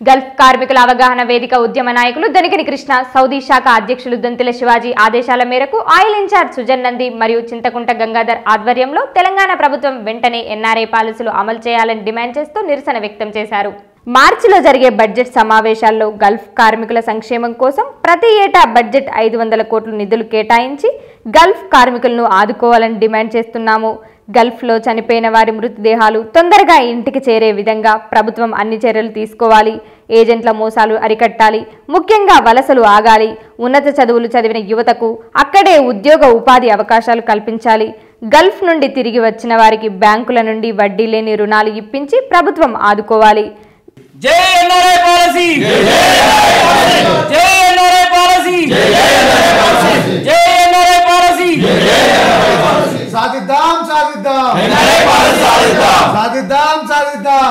Gulf కార్మికుల అవగాహన వేదిక ఉద్యమ నాయకులు దొనికిని కృష్ణ సౌదీ శాఖ అధ్యక్షులు దొంతిల శివాజీ ఆదేశాల మేరకు ఆయిల్ ఇన్ఛార్జ్ సుజన్ నంది మరియు చింతకుంట గంగాధర్ ఆధ్వర్యంలో తెలంగాణ ప్రభుత్వం వెంటనే ఎన్ఆర్ఐ పాలసీలు అమలు చేయాలని డిమాండ్ చేస్తూ నిరసన వ్యక్తం చేశారు మార్చిలో జరిగే బడ్జెట్ సమావేశాల్లో గల్ఫ్ కార్మికుల సంక్షేమం కోసం ప్రతి ఏటా బడ్జెట్ ఐదు వందల కోట్ల నిధులు కేటాయించి గల్ఫ్ కార్మికులను ఆదుకోవాలని డిమాండ్ చేస్తున్నాము గల్ఫ్లో చనిపోయిన వారి మృతదేహాలు తొందరగా ఇంటికి చేరే విధంగా ప్రభుత్వం అన్ని చర్యలు తీసుకోవాలి ఏజెంట్ల మోసాలు అరికట్టాలి ముఖ్యంగా వలసలు ఆగాలి ఉన్నత చదువులు చదివిన యువతకు అక్కడే ఉద్యోగ ఉపాధి అవకాశాలు కల్పించాలి గల్ఫ్ నుండి తిరిగి వచ్చిన వారికి బ్యాంకుల నుండి వడ్డీ లేని రుణాలు ఇప్పించి ప్రభుత్వం ఆదుకోవాలి జై ఎన్ఆర్ఐ పాలసీ జై ఎన్ఆర్ఐ పాలసీ జై ఎన్ఆర్ఐ పాలసీ సాధిద్దాం సాధిద్దాం సాధిద్దాం సాధిద్దాం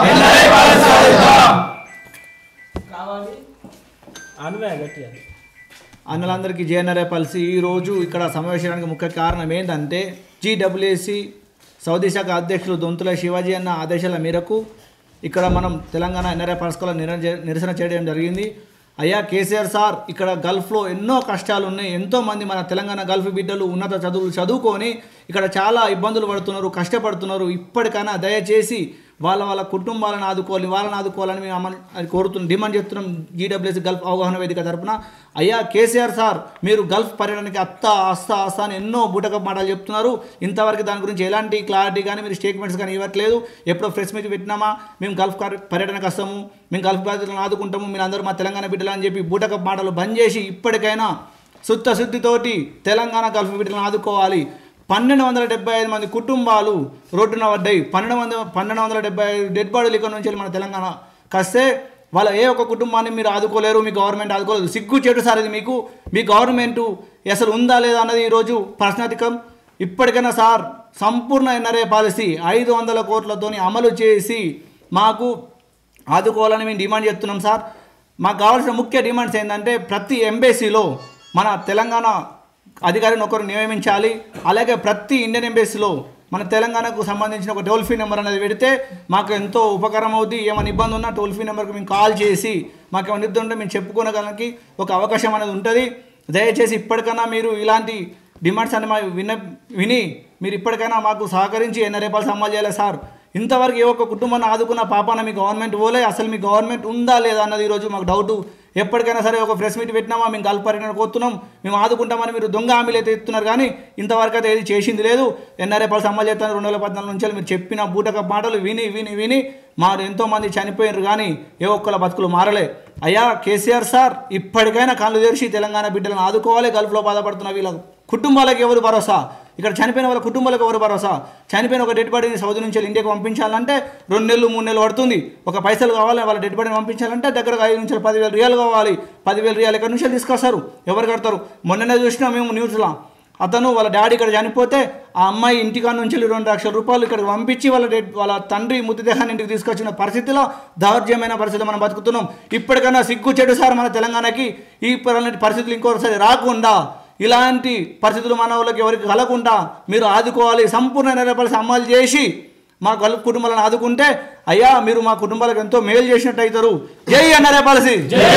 అన్నలందరికీ జేఎన్ఆర్ఏ పాలసీ ఈరోజు ఇక్కడ సమావేశానికి ముఖ్య కారణం ఏంటంటే జీడబ్ల్యూఏసి సౌదీ శాఖ అధ్యక్షులు దొంతుల శివాజీ అన్న ఆదేశాల మేరకు ఇక్కడ మనం తెలంగాణ ఎన్ఆర్ఐ పాలసీలో నిరసన చేయడం జరిగింది అయ్యా కేసీఆర్ సార్ ఇక్కడ గల్ఫ్లో ఎన్నో కష్టాలు ఉన్నాయి ఎంతోమంది మన తెలంగాణ గల్ఫ్ బిడ్డలు ఉన్నత చదువులు చదువుకొని ఇక్కడ చాలా ఇబ్బందులు పడుతున్నారు కష్టపడుతున్నారు ఇప్పటికైనా దయచేసి వాళ్ళ వాళ్ళ కుటుంబాలను ఆదుకోవాలి వాళ్ళని ఆదుకోవాలని మేము అమలు అది కోరుతున్నాం డిమాండ్ చేస్తున్నాం జీడబ్ల్యూఎస్ గల్ఫ్ అవగాహన వేదిక తరపున అయ్యా కేసీఆర్ సార్ మీరు గల్ఫ్ పర్యటనకి అత్త అస్త అస్త అని ఎన్నో బూటక మాటలు చెప్తున్నారు ఇంతవరకు దాని గురించి ఎలాంటి క్లారిటీ కానీ మీరు స్టేట్మెంట్స్ కానీ ఇవ్వట్లేదు ఎప్పుడో ప్రెస్ మీట్ పెట్టినామా మేము గల్ఫ్ కార్- పర్యటనకు వస్తాము మేము గల్ఫ్ బాధితులను ఆదుకుంటాము మీరు అందరూ మా తెలంగాణ బిడ్డలు అని చెప్పి బూటక మాటలు బంద్ చేసి ఇప్పటికైనా శుద్ధ శుద్ధితోటి తెలంగాణ గల్ఫ్ బిడ్డలను ఆదుకోవాలి పన్నెండు వందల డెబ్బై ఐదు మంది కుటుంబాలు రోడ్డున పడ్డాయి పన్నెండు వందల పన్నెండు వందల డెబ్బై ఐదు డెడ్ బాడీలు ఇక్కడ నుంచి మన తెలంగాణ కస్తే వాళ్ళ ఏ ఒక్క కుటుంబాన్ని మీరు ఆదుకోలేరు మీ గవర్నమెంట్ ఆదుకోలేదు సిగ్గు చెడు సార్ ఇది మీకు మీ గవర్నమెంట్ అసలు ఉందా లేదా అన్నది ఈరోజు ప్రశ్నాధికం ఇప్పటికైనా సార్ సంపూర్ణ ఎన్ఆర్ఏ పాలసీ ఐదు వందల కోట్లతోని అమలు చేసి మాకు ఆదుకోవాలని మేము డిమాండ్ చేస్తున్నాం సార్ మాకు కావాల్సిన ముఖ్య డిమాండ్స్ ఏంటంటే ప్రతి ఎంబేసీలో మన తెలంగాణ అధికారిని ఒకరు నియమించాలి అలాగే ప్రతి ఇండియన్ ఎంబేసీలో మన తెలంగాణకు సంబంధించిన ఒక టోల్ ఫ్రీ నెంబర్ అనేది పెడితే మాకు ఎంతో ఉపకారం అవుద్ది ఏమైనా ఇబ్బంది ఉన్నా టోల్ ఫ్రీ నెంబర్కి మేము కాల్ చేసి మాకు ఏమైనా ఇబ్బంది ఉంటే మేము చెప్పుకోగలకి ఒక అవకాశం అనేది ఉంటుంది దయచేసి ఇప్పటికైనా మీరు ఇలాంటి డిమాండ్స్ అని మా విన విని మీరు ఇప్పటికైనా మాకు సహకరించి ఎన్న రేపాలు అమలు చేయాలి సార్ ఇంతవరకు ఏ ఒక్క కుటుంబాన్ని ఆదుకున్న పాపాన మీ గవర్నమెంట్ పోలే అసలు మీ గవర్నమెంట్ ఉందా లేదా అన్నది ఈరోజు మాకు డౌట్ ఎప్పటికైనా సరే ఒక ప్రెస్ మీట్ పెట్టినామా మేము గల్ఫ్ పర్యటన కోతున్నాం మేము ఆదుకుంటామని మీరు దొంగ హామీలు అయితే ఇస్తున్నారు కానీ ఇంతవరకు అయితే ఏది చేసింది లేదు ఎన్ఆర్ఏ పాలసీ అమలు చేస్తాను రెండు వేల పద్నాలుగు నుంచి మీరు చెప్పిన బూటక మాటలు విని విని విని మా ఎంతోమంది చనిపోయారు కానీ ఏ ఒక్కల బతుకులు మారలే అయ్యా కేసీఆర్ సార్ ఇప్పటికైనా కళ్ళు తెరిచి తెలంగాణ బిడ్డలను ఆదుకోవాలి గల్ఫ్లో బాధపడుతున్న వీళ్ళ కుటుంబాలకు ఎవరు భరోసా ఇక్కడ చనిపోయిన వాళ్ళ కుటుంబాలకు ఎవరు భరోసా చనిపోయిన ఒక డెడ్ బాడీని సౌదీ నుంచి ఇండియాకి పంపించాలంటే రెండు నెలలు మూడు నెలలు పడుతుంది ఒక పైసలు కావాలి వాళ్ళ డెడ్ బాడీని పంపించాలంటే దగ్గర ఐదు నుంచి పదివేల రియాలు కావాలి పదివేల రియాలు ఎక్కడి నుంచి తీసుకొస్తారు ఎవరు కడతారు మొన్ననే చూసినా మేము న్యూస్లో అతను వాళ్ళ డాడీ ఇక్కడ చనిపోతే ఆ అమ్మాయి ఇంటికాడ నుంచి వెళ్ళి రెండు లక్షల రూపాయలు ఇక్కడికి పంపించి వాళ్ళ డెడ్ వాళ్ళ తండ్రి మృతదేహాన్ని ఇంటికి తీసుకొచ్చిన పరిస్థితిలో దౌర్జన్యమైన పరిస్థితి మనం బతుకుతున్నాం ఇప్పటికైనా సిగ్గు చెడు సార్ మన తెలంగాణకి ఈ పరమైన పరిస్థితులు ఇంకోసారి రాకుండా ఇలాంటి పరిస్థితులు మన వాళ్ళకి ఎవరికి కలగకుండా మీరు ఆదుకోవాలి సంపూర్ణ నెరవేర్పాల్సి అమలు చేసి మా గల్ కుటుంబాలను ఆదుకుంటే అయ్యా మీరు మా కుటుంబాలకు ఎంతో మేలు చేసినట్టు అవుతారు జై అన్నరే పాలసీ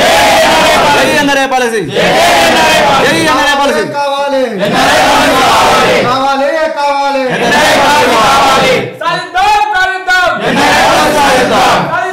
జై అన్నరే పాలసీ జై అన్నరే పాలసీ కావాలి కావాలి కావాలి సాధిద్దాం సాధిద్దాం సాధిద్దాం